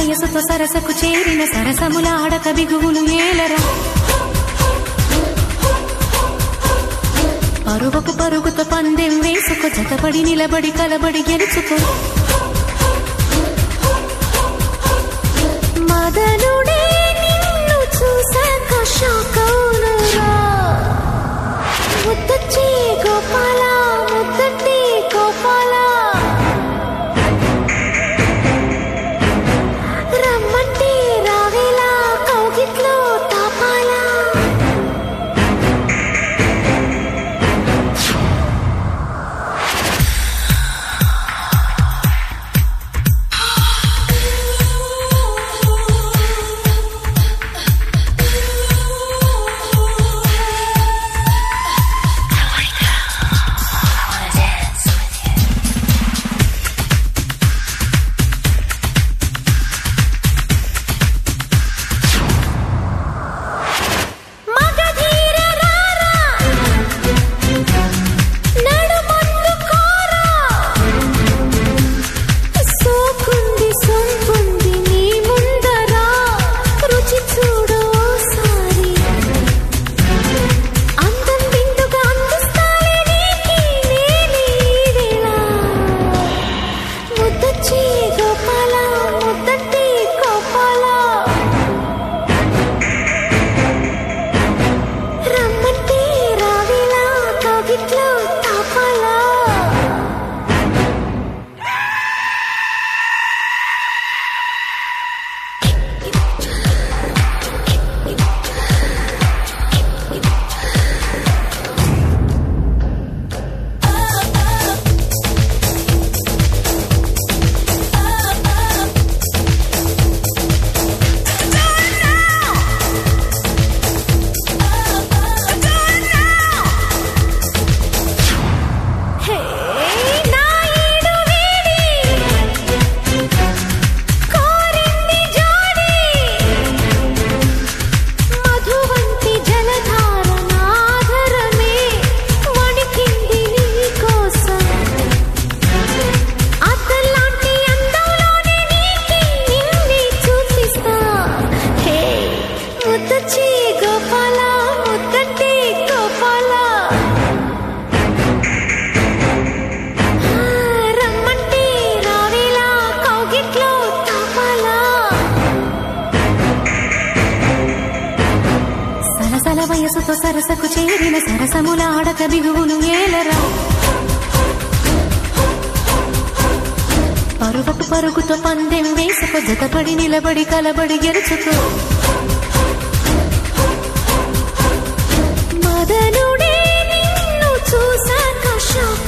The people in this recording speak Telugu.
వయసుతో సరసకు చేరిన సరసముల ఆడక బిగువులు ఏలరా పరువకు పరుగుతో పందెం వేసుకో జతపడి నిలబడి కలబడి గెలుచుకో మదనుడే నిన్ను చూశాక షాకౌనురా ముద్దొచ్చి గోపాల ముద్దటి గోపాల రమ్మంటే రావేలా కౌగిట్లో తాపాలా మగధీర రారా నడుమందు కోరా సోకుంది సొంపుంది నీ ముందరా రుచి చూడు ఓసారి అందం బిందుగా అందిస్తాలే నీకి నేనే ఈ వేళ ముద్దొచ్చి గోపాల ముద్దటి గోపాల రమ్మంటే రావేలా కవిట్లో తాపాలా హే నా ఈడు వీడి కోరింది జోడి మధువంతి జలధార నాధరమే వణికింది నీ కోసం అద్దలాంటి అందంలోనే నీకి నిన్ని చూపిస్తా హే ముద్దొచ్చి గోపాల ముద్దంటి గోపాల రమ్మంటే రావేలా కౌగిట్లో తాపాలా సలసల వయసుతో సరసకు చేరిన సరసముల ఆడక బిగువులు ఏలరా పరువకు పరుగుతో పందెం వేసుకో జతపడి నిలబడి కలబడి గెలుచుకో మదనుడే నిన్ను చూశాక షాక్